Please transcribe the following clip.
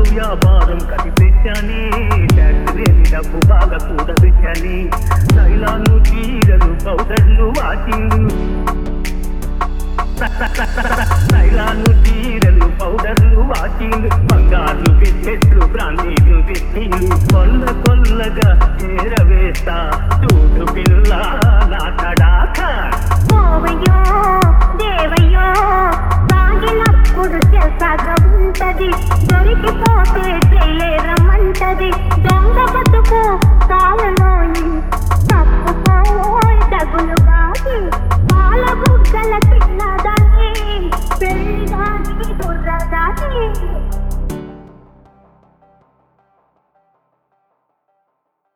వ్యాపారం కనిపెట్టాని ట్యాక్స్ లేని డబ్బు బాగా కూడబెట్టాని తైలాలు చీరలు పౌడర్లు వాటింగ్ తైలాలు చీరలు పౌడర్లు వాటింగ్ బంగారు బిస్కెట్లు బ్రాండీలు బిస్కిలు కొల్ల కొల్లగా చేరవేస్తా చూడు పిల్ల నా